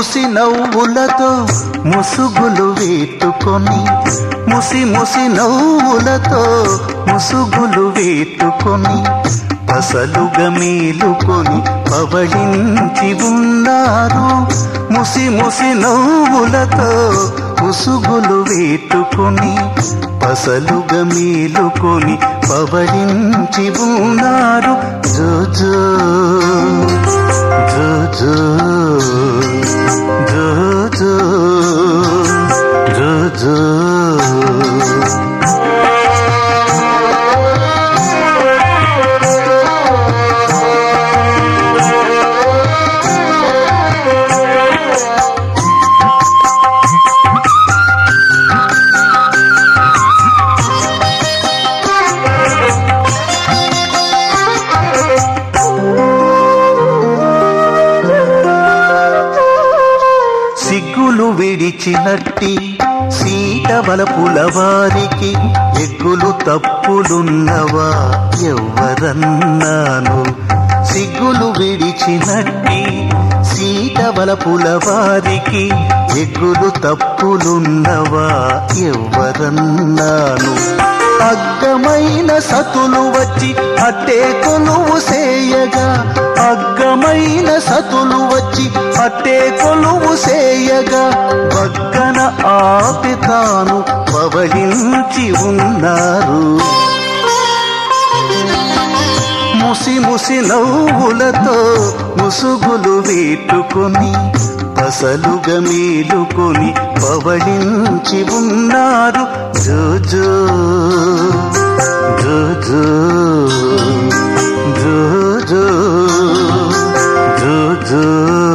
ముసి నవ్వులతో ముసుగులు వేటుకొని ముసి ముసి నవ్వులతో ముసుగులు వేటుకొని పసలుగా మేలుకొని పవళించి ఉన్నారు ముసి ముసి నవ్వులతో ముసుగులు వేటుకొని పసలుగా మేలుకొని పవళించి ఉన్నారు జో జో జో జో జో జో జో జో సిగ్గులు విడిచినట్టి సీత బలపుల వారికి ఎగ్గులు తప్పులున్నవా ఎవ్వరన్నాను సిగ్గులు విడిచినట్టి సీత బలపుల వారికి ఎగ్గులు తప్పులున్నవా ఎవ్వరన్నాను అగ్గమైన సతులు వచ్చి అట్టే కొలువు సేయగా అగ్గమైన సతులు వచ్చి అట్టే కొలువు సేయగా బగ్గన ఆపి తాను పవళించి ఉన్నారు ముసి ముసి నవ్వులతో ముసుగులు వేటుకొని పసలుగా మేలుకొని పవళించి ఉన్నారు జో జో జో జో జో జో జో జో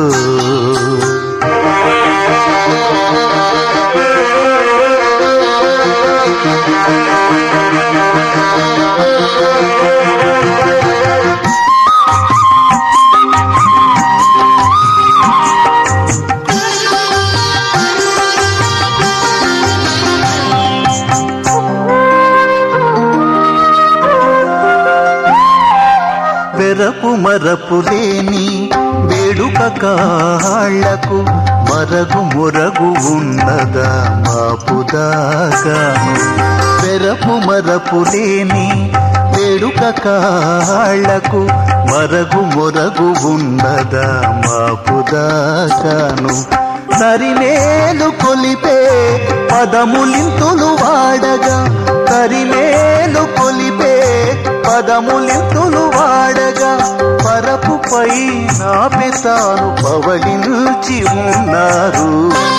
పెరపు మరపు లేని వేడుక కాళ్ళకు మరగు మొరగు ఉన్నదా మాపుదాగాను పెరపు మరపు లేని వేడుక కాళ్ళకు మరగు మొరగు ఉన్నదా మాపుదాగాను తరిమేలు కొలిపే పదములింతులు వాడగా తరిమేలు కొలిపే పదములింతులు వాడగా పరపుపై నా పితాను పవలించి ఉన్నారు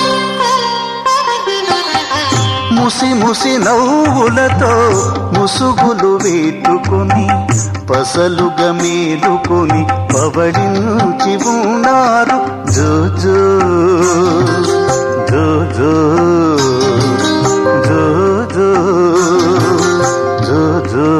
ముసి ముసి నవ్వులతో ముసుగులు వేటుకొని పసలుగా మేలుకొని పవళించి ఉన్నారు జో జో జో జో జో జో జో జో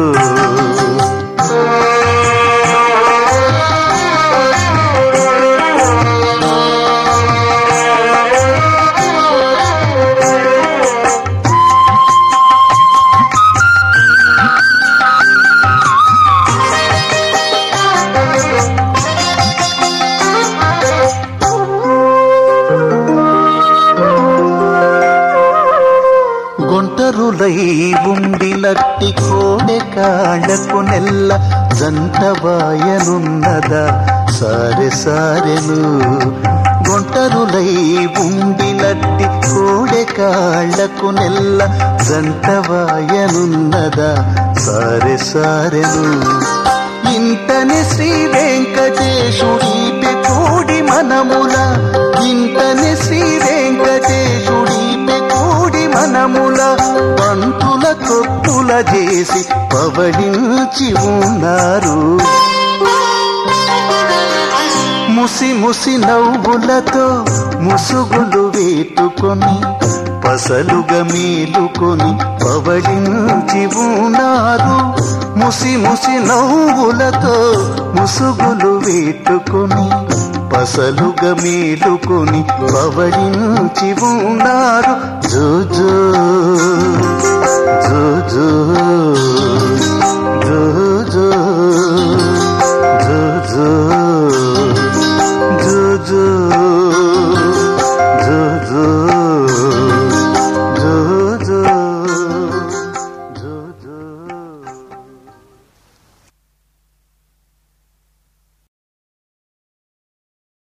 గుంటరులై ఉండినట్టి కోడె కాళ్ళకు నెల్ల జంటవాయనున్నదా సారె సారెను గుంటరులై ఉండినట్టి కోడె కాళ్ళకు నెల్ల జంటవాయనున్నదా సారె సారెను ఇంతని శ్రీ వెంకటేశుడి కూడి మనముల ఇంతని శ్రీ వెంకటేశుడి కూడి మనముల పంతుల కొప్పుల చేసి పవడించి ఉన్నారు ముసి ముసి నవ్వులతో ముసుగులు వేటుకొని పసలుగా మేలుకొని పవళించి ఉన్నారు ముసి ముసి నవ్వులతో ముసుగులు వేటుకొని పసలుగా మేలుకొని పవళించి ఉన్నారు జో జో జో జో